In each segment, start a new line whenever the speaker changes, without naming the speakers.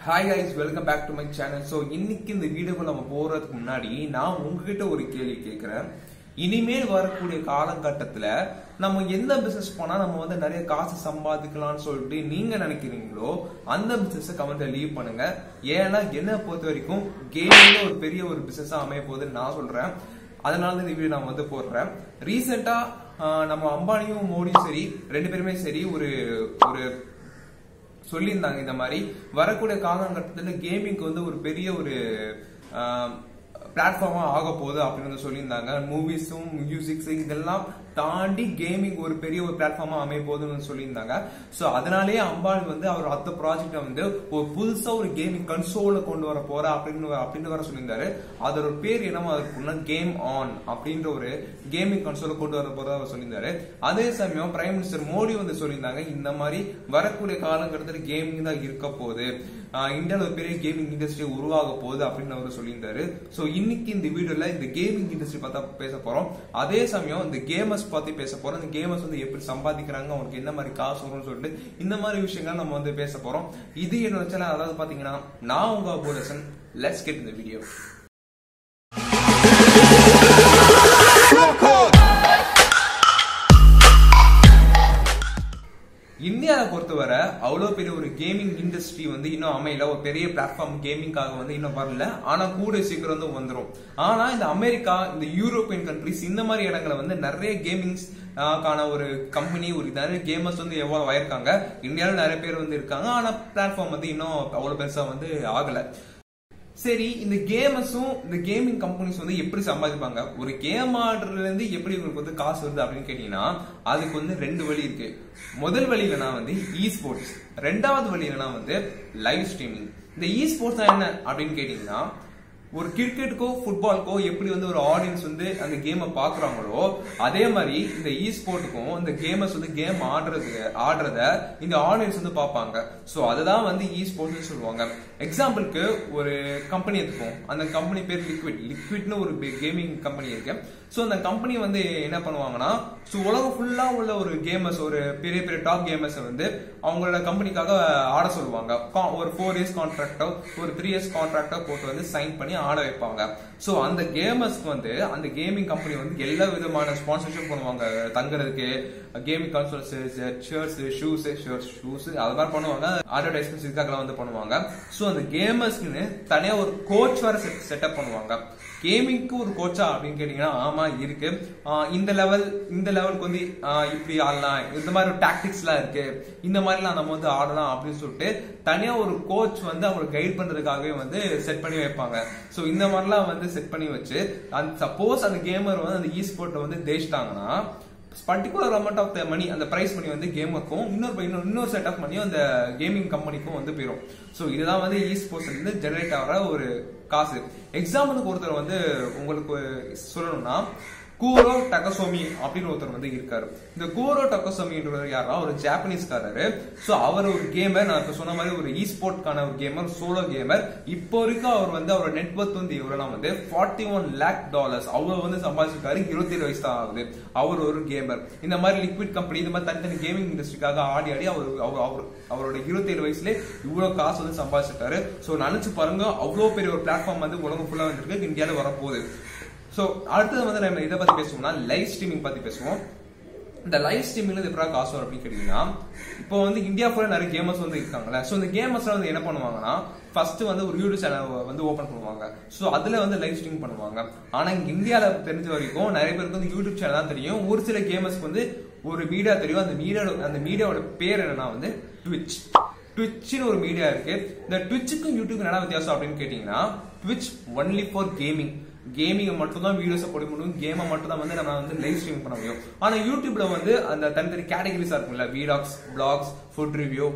hi guys welcome back to my channel so இன்னைக்கு இந்த வீடியோக்குள்ள நம்ம போறதுக்கு முன்னாடி நான் உங்ககிட்ட ஒரு கேள்வி கேட்கிறேன் இனிமேல் வரக்கூடிய காலகட்டத்துல நம்ம எந்த பிசினஸ் போனா நம்ம வந்து நிறைய காசு சம்பாதிக்கலாம்னு சொல்லிட்டு நீங்க நினைக்கிறீங்களோ அந்த பிசினஸ் கமெண்ட்ல லீவ் பண்ணுங்க ஏன்னா என்ன பொறுத்த வரைக்கும் கேமிங்ல ஒரு பெரிய ஒரு பிசினஸ் அமைய போகுதுன்னு நான் சொல்றேன் அதனால தான் இந்த வீடியோ நான் வந்து போடுறேன் ரீசெண்டா நம்ம அம்பானியும் மோடியும் சரி ரெண்டு பேருமே சரி ஒரு ஒரு சொல்லியிருந்தாங்க இந்த மாதிரி வரக்கூடிய காலகட்டத்தில் கேமிங்க்கு வந்து ஒரு பெரிய ஒரு பிளாட்ஃபார்மா ஆக போகுது அப்படின்னு வந்து சொல்லியிருந்தாங்க மூவிஸும் மியூசிக்ஸ் இதெல்லாம் தாண்டி கேமிங் ஒரு பெரிய ஒரு பிளாட்ஃபார்மா அமைய போகுதுன்னு சொல்லியிருந்தாங்க ஸோ அதனாலேயே அம்பானி வந்து அவர் அத்த ப்ராஜெக்டை வந்து ஒரு புதுசா ஒரு கேமிங் கன்சோல கொண்டு வர போற அப்படின்னு அப்படின்னு வர சொல்லியிருந்தாரு அதோட பேர் என்னமோ இருக்குன்னா கேம் ஆன் அப்படின்ற ஒரு கேமிங் கன்சோல கொண்டு வர போறதா அவர் சொல்லியிருந்தாரு அதே சமயம் பிரைம் மினிஸ்டர் மோடி வந்து சொல்லியிருந்தாங்க இந்த மாதிரி வரக்கூடிய காலகட்டத்தில் கேமிங் தான் இருக்க போகுது இந்தியாவில் ஒரு பெரிய கேமிங் இண்டஸ்ட்ரி உருவாக போகுது அப்படின்னு அவர் சொல்லியிருந்தாரு ஸோ இன்னைக்கு இந்த வீடியோல இந்த கேமிங் இண்டஸ்ட்ரி பார்த்தா பேச போறோம் அதே சமயம் இந்த கேமர்ஸ் பத்தி பேச போறோம் இந்த கேமர்ஸ் வந்து எப்படி சம்பாதிக்கிறாங்க அவங்களுக்கு என்ன மாதிரி காசு வரும்னு சொல்லிட்டு இந்த மாதிரி விஷயங்கள் நம்ம வந்து பேச போறோம் இது என்னோட சேனல் அதாவது பாத்தீங்கன்னா நான் உங்க அபோலசன் லெட்ஸ் கெட் இந்த வீடியோ இந்தியாவை பொறுத்தவரை அவ்வளவு பெரிய ஒரு கேமிங் இண்டஸ்ட்ரி வந்து இன்னும் அமையல ஒரு பெரிய பிளாட்ஃபார்ம் கேமிங்காக வந்து இன்னும் வரல ஆனா கூட சீக்கிரம் வந்து வந்துடும் ஆனா இந்த அமெரிக்கா இந்த யூரோப்பியன் கண்ட்ரிஸ் இந்த மாதிரி இடங்களை வந்து நிறைய கேமிங்ஸ் கான ஒரு கம்பெனி ஒரு நிறைய கேமர்ஸ் வந்து எவ்வளவு ஆயிருக்காங்க இந்தியாவில் நிறைய பேர் வந்து இருக்காங்க ஆனா பிளாட்ஃபார்ம் வந்து இன்னும் அவ்வளவு பெருசா வந்து ஆகல சரி இந்த கேமர்ஸும் இந்த கேமிங் கம்பெனிஸ் வந்து எப்படி சம்பாதிப்பாங்க ஒரு கேம் ஆடுறதுல இருந்து எப்படி உங்களுக்கு வந்து காசு வருது அப்படின்னு கேட்டீங்கன்னா அதுக்கு வந்து ரெண்டு வழி இருக்கு முதல் வழியிலனா வந்து இ ஸ்போர்ட்ஸ் ரெண்டாவது வழியிலனா வந்து லைவ் ஸ்ட்ரீமிங் இந்த இ ஸ்போர்ட்ஸ் என்ன அப்படின்னு கேட்டீங்கன்னா ஒரு கிரிக்கெட்டுக்கோ ஃபுட்பாலுக்கோ எப்படி வந்து ஒரு ஆடியன்ஸ் வந்து அந்த கேமை பாக்குறாங்களோ அதே மாதிரி இந்த இ ஸ்போர்ட்டுக்கும் இந்த கேமர்ஸ் வந்து கேம் ஆடுறது ஆடுறத இந்த ஆடியன்ஸ் வந்து பார்ப்பாங்க ஸோ அதுதான் வந்து இ ஸ்போர்ட்ஸ் சொல்லுவாங்க எக்ஸாம்பிளுக்கு ஒரு கம்பெனி எடுத்துப்போம் அந்த கம்பெனி பேர் லிக்விட் லிக்விட்னு ஒரு கேமிங் கம்பெனி இருக்கு ஸோ அந்த கம்பெனி வந்து என்ன பண்ணுவாங்கன்னா ஸோ உலகம் ஃபுல்லா உள்ள ஒரு கேமர்ஸ் ஒரு பெரிய பெரிய டாப் கேமர்ஸை வந்து அவங்களோட கம்பெனிக்காக ஆட சொல்லுவாங்க ஒரு ஃபோர் இயர்ஸ் கான்ட்ராக்டோ ஒரு த்ரீ இயர்ஸ் கான்ட்ராக்டோ போட்டு வந்து சைன் பண்ணி ஆட வைப்பாங்க ஸோ அந்த கேமர்ஸ்க்கு வந்து அந்த கேமிங் கம்பெனி வந்து எல்லா விதமான ஸ்பான்சர்ஷிப் பண்ணுவாங்க தங்குறதுக்கு gaming consoles shirts shoes shirts shoes அது மாதிரி பண்ணுவாங்க அட்வர்டைஸ்மெண்ட்ஸ் இதுக்காக வந்து பண்ணுவாங்க ஸோ அந்த கேமர்ஸ்க்குன்னு தனியா ஒரு கோச் வேற செட்டப் பண்ணுவாங்க கேமிங்க்கு ஒரு கோச்சா அப்படின்னு கேட்டீங்கன்னா ஆமா இருக்கு இந்த லெவல் இந்த லெவலுக்கு வந்து இப்படி ஆடலாம் இந்த மாதிரி ஒரு டாக்டிக்ஸ் எல்லாம் இருக்கு இந்த மாதிரிலாம் நம்ம வந்து ஆடலாம் அப்படின்னு சொல்லிட்டு தனியா ஒரு கோச் வந்து அவங்களுக்கு கைட் பண்றதுக்காகவே வந்து செட் பண்ணி வைப்பாங்க ஸோ இந்த மாதிரிலாம் வந்து செட் பண்ணி வச்சு அந்த சப்போஸ் அந்த கேமர் வந்து அந்த இ ஸ்போர்ட்டை வந்து ஜெயிச்சிட்டாங்கன்னா particular amount of the money அந்த பிரைஸ் மணி வந்து கேமுக்கும் இன்னொரு இன்னொரு செட் ஆஃப் மணியும் அந்த கேமிங் கம்பெனிக்கும் வந்து போயிடும் ஸோ இதுதான் வந்து இ ஸ்போர்ட்ஸ் வந்து ஜெனரேட் ஆகிற ஒரு காசு எக்ஸாம்பிளுக்கு ஒருத்தர் வந்து உங்களுக்கு சொல்லணும்னா கூரோ டக்கசோமி அப்படின்னு ஒருத்தர் வந்து இருக்காரு இந்த கூரோ டக்கசோமின்றவர் யாரா ஒரு ஜாப்பனீஸ்காரரு சோ அவர் ஒரு கேமர் நான் இப்ப சொன்ன மாதிரி ஒரு இ ஸ்போர்ட்கான ஒரு கேமர் சோலோ கேமர் இப்போ வரைக்கும் அவர் வந்து அவரோட நெட்ஒர்க் வந்து எவ்வளவு வந்து ஃபார்ட்டி ஒன் லேக் டாலர்ஸ் அவர் வந்து சம்பாதிச்சிருக்காரு இருபத்தி ஏழு வயசு தான் ஆகுது அவர் ஒரு கேமர் இந்த மாதிரி லிக்விட் கம்பெனி இந்த மாதிரி தனித்தனி கேமிங் இண்டஸ்ட்ரிக்காக ஆடி ஆடி அவர் அவர் அவரோட இருபத்தி ஏழு வயசுல இவ்வளவு காசு வந்து சம்பாதிச்சிருக்காரு சோ நினைச்சு பாருங்க அவ்வளவு பெரிய ஒரு பிளாட்ஃபார்ம் வந்து உலகம் ஃபுல்லா வந்திருக்கு இந்தியாவில வரப்போகுது ஸோ அடுத்தது வந்து நம்ம இதை பத்தி பேசுவோம்னா லைவ் ஸ்ட்ரீமிங் பத்தி பேசுவோம் இந்த லைவ் ஸ்ட்ரீமிங்ல எப்படி காசு வரும் அப்படின்னு கேட்டீங்கன்னா இப்போ வந்து இந்தியா ஃபுல்லா நிறைய கேமர்ஸ் வந்து இருக்காங்கல்ல ஸோ இந்த கேமர்ஸ்ல வந்து என்ன பண்ணுவாங்கன்னா ஃபர்ஸ்ட் வந்து ஒரு யூடியூப் சேனல் வந்து ஓப்பன் பண்ணுவாங்க ஸோ அதுல வந்து லைவ் ஸ்ட்ரீம் பண்ணுவாங்க ஆனா இங்க இந்தியாவில தெரிஞ்ச வரைக்கும் நிறைய பேருக்கு வந்து யூடியூப் சேனல் தான் தெரியும் ஒரு சில கேமர்ஸ்க்கு வந்து ஒரு மீடியா தெரியும் அந்த மீடியா அந்த மீடியாவோட பேர் என்னன்னா வந்து ட்விச் ட்விட்ச்னு ஒரு மீடியா இருக்கு இந்த ட்விட்சுக்கும் யூடியூப் என்ன வித்தியாசம் அப்படின்னு கேட்டீங்கன்னா ட்விச் ஒன்லி ஃபார் கேமிங் கேமிங்கை மட்டும் தான் வீடியோஸை போட முடியும் கேமை மட்டும் தான் வந்து நம்ம வந்து லைவ் ஸ்ட்ரீம் பண்ண முடியும் ஆனா யூடியூப்ல வந்து அந்த தனித்தனி கேட்டகரிஸா இருக்கும்ல வீடாக்ஸ் blogs food review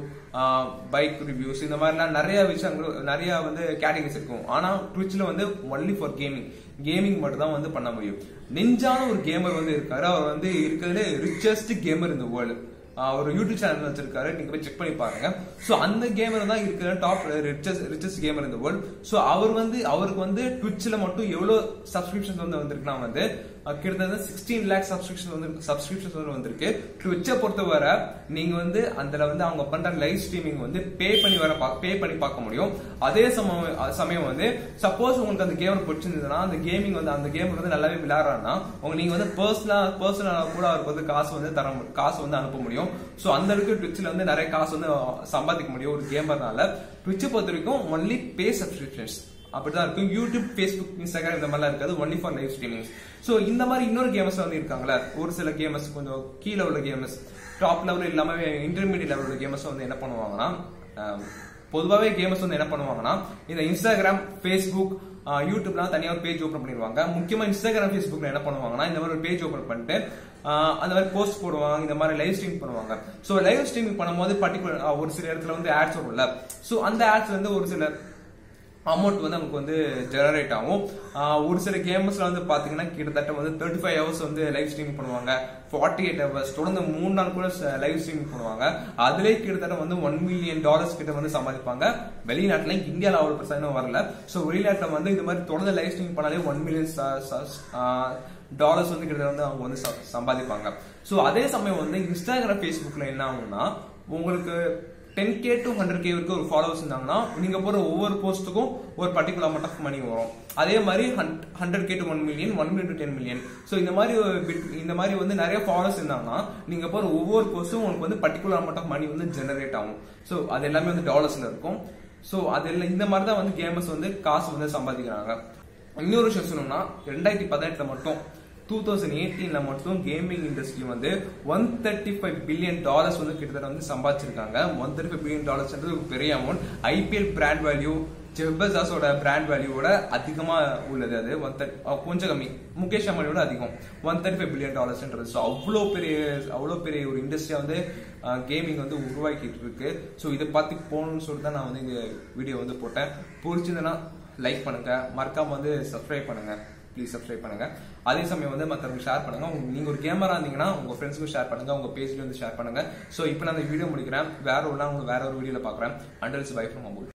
bike reviews இந்த மாதிரிலாம் நிறைய விஷயங்கள் நிறைய வந்து கேட்டகரிஸ் இருக்கும் ஆனா ட்விட்ச்ல வந்து ஒன்லி ஃபார் கேமிங் கேமிங் மட்டும் தான் வந்து பண்ண முடியும் நெஞ்சான ஒரு கேமர் வந்து இருக்காரு அவர் வந்து இருக்கிறதுல ரிச்சஸ்ட் கேமர் இந்த வேர்ல்டு ஒரு யூடியூப் சேனல் வச்சிருக்காரு நீங்க போய் செக் பண்ணி பாருங்க சோ அந்த கேமர் தான் இருக்கிற டாப் ரிச்சஸ்ட் ரிச்சஸ்ட் கேமர் இந்த வேர்ல்ட் சோ அவர் வந்து அவருக்கு வந்து ட்விட்ச்ல மட்டும் எவ்வளவு சப்ஸ்கிரிப்ஷன்ஸ் வந்து வந்திருக்குன்னா வந்து அஹ், கிட்டத்தட்ட சிக்ஸ்டீன் லேக் சப்ஸ்கிரிப்ஷன் வந்து சப்ஸ்கிரிப்ஷன்ஸ் வந்து வந்திருக்கு ட்விட்சை பொறுத்தவரை நீங்க வந்து அதுல வந்து அவங்க பண்ற லைவ் ஸ்ட்ரீமிங் வந்து பே பண்ணி வர பே பண்ணி பார்க்க முடியும் அதே சமயம் அஹ், சமயம் வந்து சப்போஸ் உங்களுக்கு அந்த கேம் பிடிச்சிருந்ததுன்னா அந்த கேமிங் வந்து அந்த கேம் வந்து நல்லாவே விளையாடுறாங்கன்னா உங்க நீங்க வந்து பர்சனலா பர்சனலா கூட அவருக்கு வந்து காசு வந்து தர மு- காசு வந்து அனுப்ப முடியும் சோ அந்த அளவுக்கு ட்விட்ச்ல வந்து நிறைய காசு வந்து சம்பாதிக்க முடியும் ஒரு கேமர்னால ட்விட்சை பொறுத்த வரைக்கும் ஒன்லி பே சப்ஸ்கிரிப்ஷன்ஸ் அப்படிதான் இருக்கும் யூடியூப் ஃபேஸ்புக் இன்ஸ்டாகிராம் இந்த மாதிரிலாம் இருக்காது only for live streaming so இந்த மாதிரி இன்னொரு கேமர்ஸ் வந்து இருக்காங்களே ஒரு சில கேமர்ஸ் கொஞ்சம் கீழே உள்ள கேமர்ஸ் டாப் லெவல் இல்லாம இன்டர்மீடியட் லெவல் உள்ள கேமர்ஸ் வந்து என்ன பண்ணுவாங்கன்னா அஹ், பொதுவாகவே கேமர்ஸ் வந்து என்ன பண்ணுவாங்கன்னா இந்த இன்ஸ்டாகிராம் ஃபேஸ்புக் யூடியூப்லாம் தனியாக ஒரு பேஜ் ஓப்பன் பண்ணிடுவாங்க முக்கியமா இன்ஸ்டாகிராம் ஃபேஸ்புக்ல என்ன பண்ணுவாங்கன்னா இந்த மாதிரி ஒரு பேஜ் ஓப்பன் பண்ணிட்டு ஆஹ் அந்த மாதிரி போஸ்ட் போடுவாங்க இந்த மாதிரி லைவ் ஸ்ட்ரீம் பண்ணுவாங்க சோ லைவ் ஸ்ட்ரீமிங் பண்ணும்போது பர்டிகுலர் ஒரு சில இடத்துல வந்து ஆட்ஸ் வரும்ல சோ அந்த ஆட்ஸ் வந்து ஒரு சில அமௌண்ட் வந்து நமக்கு வந்து ஜெனரேட் ஆகும் ஆஹ் ஒரு சில கேம்ஸ்ல வந்து பாத்தீங்கன்னா கிட்டத்தட்ட வந்து தேர்ட்டி ஃபைவ் ஹவர்ஸ் வந்து லைவ் ஸ்ட்ரீமிங் பண்ணுவாங்க ஃபார்ட்டி எயிட் ஹவர்ஸ் தொடர்ந்து மூணு நாள் கூட லைவ் ஸ்ட்ரீமிங் பண்ணுவாங்க அதுலேயே கிட்டத்தட்ட வந்து ஒன் மில்லியன் டாலர்ஸ் கிட்ட வந்து சம்பாதிப்பாங்க வெளிநாட்டுல இந்தியாவில் அவ்வளவு பெருசா இன்னும் வரல ஸோ வெளிநாட்டுல வந்து இந்த மாதிரி தொடர்ந்து லைவ் ஸ்ட்ரீமிங் பண்ணாலே ஒன் மில்லியன் டாலர்ஸ் வந்து கிட்ட வந்து அவங்க வந்து ச- சம்பாதிப்பாங்க ஸோ அதே சமயம் வந்து இன்ஸ்டாகிராம் ஃபேஸ்புக்ல என்ன ஆகும்னா உங்களுக்கு ten K to hundred K வரைக்கும் ஒரு ஃபாலோவர்ஸ் இருந்தாங்கன்னா நீங்க போற ஒவ்வொரு போஸ்ட்டுக்கும் ஒரு பர்டிகுலர் அமௌண்ட் ஆஃப் மணி வரும் அதே மாதிரி hundred K to one million one million to ten million so இந்த மாதிரி ஒரு bit- இந்த மாதிரி வந்து நிறைய ஃபாலோவர்ஸ் இருந்தாங்கன்னா நீங்க போற ஒவ்வொரு போஸ்ட்டும் உங்களுக்கு வந்து பர்டிகுலர் அமௌண்ட் ஆஃப் மணி வந்து ஜெனரேட் ஆகும் ஸோ அது எல்லாமே வந்து டாலர்ஸ்ல இருக்கும் ஸோ அது எல்லாம் இந்த மாதிரி தான் வந்து கேமர்ஸ் வந்து காசு வந்து சம்பாதிக்கிறாங்க இன்னொரு விஷயம் சொல்லணும்னா ரெண்டாயிரத்தி பதினெட்டுல மட்டும் டூ தௌசண்ட் எயிட்டீன்ல மட்டும் கேமிங் இண்டஸ்ட்ரி வந்து one thirty five billion dollars வந்து கிட்டத்தட்ட வந்து சம்பாதிச்சிருக்காங்க ஒன் தேர்ட்டி ஃபைவ் பில்லியன் டாலர்ஸ்ன்றது ஒரு பெரிய அமௌண்ட் ஐபிஎல் பிராண்ட் வேல்யூ ஜெபசாஸோட பிராண்ட் வேல்யூவோட அதிகமா உள்ளது அது ஒன் தேர்ட்டி கொஞ்சம் கம்மி முகேஷ் அம்பானியோட அதிகம் ஒன் தேர்ட்டி ஃபைவ் பில்லியன் டாலர்ஸ்ன்றது ஸோ அவ்வளோ பெரிய அவ்வளோ பெரிய ஒரு இண்டஸ்ட்ரியா வந்து கேமிங் வந்து உருவாக்கிட்டு இருக்கு ஸோ இதை பத்தி போகணும்னு சொல்லிட்டு தான் நான் வந்து இந்த வீடியோ வந்து போட்டேன் பிடிச்சிருந்தேன்னா லைக் பண்ணுங்க மறக்காம வந்து சப்ஸ்கிரைப் பண்ணுங்க ப்ளீஸ் சப்ஸ்கிரைப் பண்ணுங்க அதே சமயம் வந்து மற்றவங்க ஷேர் பண்ணுங்க உங்க- நீங்க ஒரு கேமரா இருந்தீங்கன்னா உங்க ஃப்ரெண்ட்ஸ்க்கும் ஷேர் பண்ணுங்க உங்க பேஜ்ல வந்து ஷேர் பண்ணுங்க ஸோ இப்போ நான் இந்த வீடியோ முடிக்கிறேன் வேற ஒரு நாள் உங்களை வேற ஒரு வீடியோல பாக்குறேன் அண்டல்ஸ் பை ஃப்ரம் அபூல்